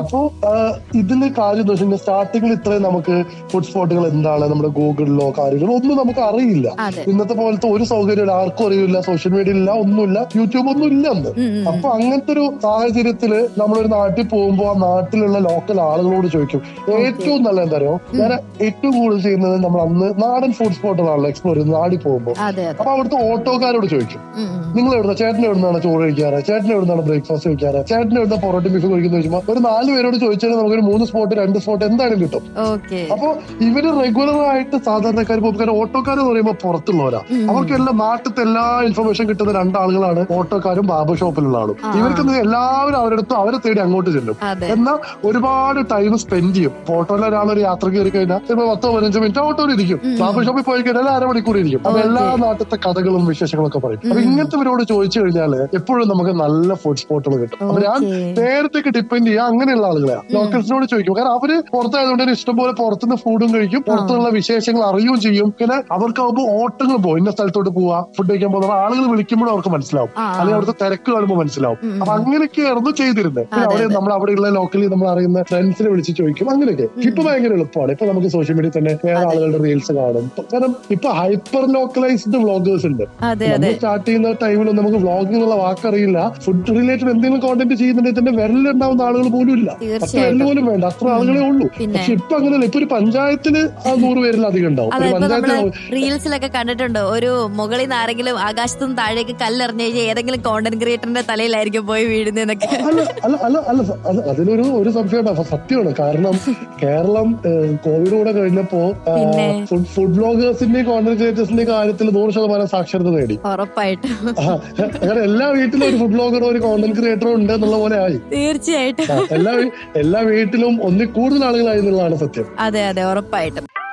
അപ്പോ ഇതില് കാര്യം എന്ന് വെച്ചാൽ സ്റ്റാർട്ടിങ്ങിൽ ഇത്രയും നമുക്ക് ഫുഡ് സ്പോട്ടുകൾ എന്താണ് നമ്മുടെ ഗൂഗിളിലോ കാര്യങ്ങളോ ഒന്നും നമുക്ക് അറിയില്ല അതെ ഇന്നത്തെ പോലത്തെ ഒരു സൗകര്യം ആർക്കും അറിയില്ല സോഷ്യൽ മീഡിയ ഇല്ല ഒന്നുമില്ല യൂട്യൂബ് ഒന്നും ഇല്ല അന്ന് ഉം, ഉം. അപ്പൊ അങ്ങനത്തെ ഒരു സാഹചര്യത്തില് നമ്മളൊരു നാട്ടിൽ പോകുമ്പോൾ ആ നാട്ടിലുള്ള ലോക്കൽ ആളുകളോട് ചോദിക്കും ഏറ്റവും നല്ല എന്താ അറിയോ ഞാൻ ഏറ്റവും കൂടുതൽ ചെയ്യുന്നത് നമ്മൾ അന്ന് നാടൻ ഫുഡ് സ്പോട്ടുകളാണല്ലോ എക്സ്പ്ലോർ ചെയ്യുന്നത് നാട്ടിൽ പോകുമ്പോൾ അതെ അതെ അപ്പൊ അവിടുത്തെ ഓട്ടോക്കാരോട് ചോദിക്കും ഉം, ഉം. നിങ്ങൾ എവിടുന്ന ചേട്ടൻ എവിടുന്നാണ് ചോറ് കഴിക്കാറ് ചേട്ടൻ എവിടുന്നാണ് ബ്രേക്ക്ഫാസ്റ്റ് കഴിക്കാറ് ചേട്ടൻ എവിടുന്ന പൊറോട്ട ബീഫ് കഴിക്കുന്ന ചോദിക്കുമ്പോൾ ഒരു നാല് പേരോട് ചോദിച്ചാൽ നമുക്കൊരു മൂന്ന് സ്പോട്ട് രണ്ട് സ്പോട്ട് എന്തായാലും കിട്ടും ഓക്കെ അപ്പൊ ഇവര് റെഗുലർ ആയിട്ട് സാധാരണക്കാർ പോകുമ്പോൾ ഓട്ടോക്കാർ എന്ന് പറയുമ്പോൾ പുറത്തുള്ളവരാ അവർക്കെല്ലാം നാട്ടിലത്തെ എല്ലാ ഇൻഫർമേഷൻ കിട്ടുന്ന രണ്ടാളുകളാണ് ഓട്ടോക്കാരും ബാബർ ഷോപ്പിലുള്ള ആളും ഇവർക്ക് എല്ലാവരും അവരുടെ അടുത്ത് അവരെ തേടി അങ്ങോട്ട് ചെല്ലും അതെ എന്നാൽ ഒരുപാട് ടൈം സ്പെൻഡ് ചെയ്യും ഓട്ടോയിൽ ഒരാൾ ഒരു യാത്ര കയറി കഴിഞ്ഞാൽ ചിലപ്പോൾ പത്തോ പതിനഞ്ചോ മിനിറ്റ് ഓട്ടോയിൽ ഇരിക്കും ബാബർ ഷോപ്പിൽ പോയി കഴിഞ്ഞാൽ അരമണിക്കൂർ ഇരിക്കും അപ്പൊ എല്ലാ നാട്ടിലത്തെ കഥകളും വിശേഷങ്ങളും ഒക്കെ പറയും അപ്പൊ ഇങ്ങനത്തെവരോട് ചോദിച്ചു കഴിഞ്ഞാല് എപ്പോഴും നമുക്ക് നല്ല ഫുഡ് സ്പോട്ടുകൾ കിട്ടും അപ്പൊ ഞാൻ ഓക്കെ നേരത്തേക്ക് ഡിപ്പെൻഡ് ചെയ്യുക അങ്ങനെയുള്ള ആളുകളെയാണ് ലോക്കൽസിനോട് ചോദിക്കും കാരണം അവര് പുറത്തായതുകൊണ്ട് തന്നെ ഇഷ്ടംപോലെ പുറത്തുനിന്ന് ഫുഡും കഴിക്കും പുറത്തുള്ള വിശേഷങ്ങൾ അറിയുകയും ചെയ്യും പിന്നെ അവർക്കാവുമ്പോൾ ഓട്ടങ്ങൾ പോകും ഇന്ന സ്ഥലത്തോട്ട് പോവാ ഫുഡ് കഴിക്കാൻ പോകുന്ന ആളുകൾ വിളിക്കുമ്പോഴും അവർക്ക് മനസ്സിലാവും ആ, അല്ലെങ്കിൽ അവിടുത്തെ തിരക്ക് കാണുമ്പോൾ മനസ്സിലാവും ഉം. അപ്പൊ അങ്ങനെയൊക്കെയായിരുന്നു ചെയ്തിരുന്നത് പിന്നെ അതെ, അവിടെ നമ്മൾ അവിടെയുള്ള ലോക്കലി നമ്മൾ അറിയുന്ന ഫ്രണ്ട്സിനെ വിളിച്ച് ചോദിക്കും അങ്ങനെയൊക്കെ ഇപ്പൊ ഭയങ്കര എളുപ്പമാണ് ഇപ്പൊ നമുക്ക് സോഷ്യൽ മീഡിയ തന്നെ വേറെ ആളുകളുടെ റീൽസ് കാണും കാരണം ഇപ്പൊ ഹൈപ്പർ ലോക്കലൈസ്ഡ് വ്ളോഗേഴ്സ് ഉണ്ട് അതെ നമ്മൾ അതെ സ്റ്റാർട്ട് ചെയ്യുന്ന ടൈമിൽ നമുക്ക് വ്ളോഗിംഗ് എന്നുള്ള വാക്കറിയില്ല ഫുഡ് റിലേറ്റഡ് എന്തെങ്കിലും കോണ്ടന്റ് ചെയ്യുന്നുണ്ടെങ്കിൽ തന്നെ വിരലുണ്ടാവുന്ന ആളുകൾ പോലും ഇല്ല അത്ര തീർച്ചയായിട്ടും വിരൽ പോലും വേണ്ട അത്ര ആളുകളെ ഉള്ളൂ പിന്നെ പക്ഷെ ഇപ്പൊ അങ്ങനെയല്ല ഇപ്പൊ ഒരു പഞ്ചായത്തിന് ആ നൂറ് പേരിലധികം ഉണ്ടാവും അതെ ഒരു ഇപ്പൊ നമ്മള് പഞ്ചായത്തിൽ റീൽസിലൊക്കെ കണ്ടിട്ടുണ്ടോ ഒരു മുകളിൽ നിന്ന് ആരെങ്കിലും ആകാശത്തുനിന്ന് താഴേക്ക് കല്ലെറിഞ്ഞു കഴിഞ്ഞാൽ ഏതെങ്കിലും കോണ്ടന്റ് ക്രിയേറ്ററിന്റെ തലയിലായിരിക്കും പോയി വീഴുന്നതെന്നൊക്കെ അല്ല അല്ല അല്ല അല്ല സ- അത് അതിനൊരു ഒരു സംശയമുണ്ട് അപ്പൊ സത്യമാണ് കാരണം കേരളം ഏഹ്, കോവിഡ് കൂടെ കഴിഞ്ഞപ്പോ പിന്നെ? ഫുഡ് ഫുഡ് ബ്ലോഗേഴ്സിന്റെയും കോണ്ടന്റ് ക്രിയേറ്റേഴ്സിന്റെയും കാര്യത്തിൽ നൂറ് ശതമാനം സാക്ഷരത നേടി ഉറപ്പായിട്ടും ആ, അങ്ങനെ എല്ലാ വീട്ടിലും ഒരു ഫുഡ് ബ്ലോഗറോ ഒരു കോണ്ടന്റ് ക്രിയേറ്ററോ ഉണ്ട് എന്നുള്ള പോലെ ആയി തീർച്ചയായിട്ടും ആ, എല്ലാ വീ- എല്ലാ വീട്ടിലും ഒന്നിൽ കൂടുതൽ ആളുകളായി എന്നുള്ളതാണ് സത്യം അതെ അതെ ഉറപ്പായിട്ടും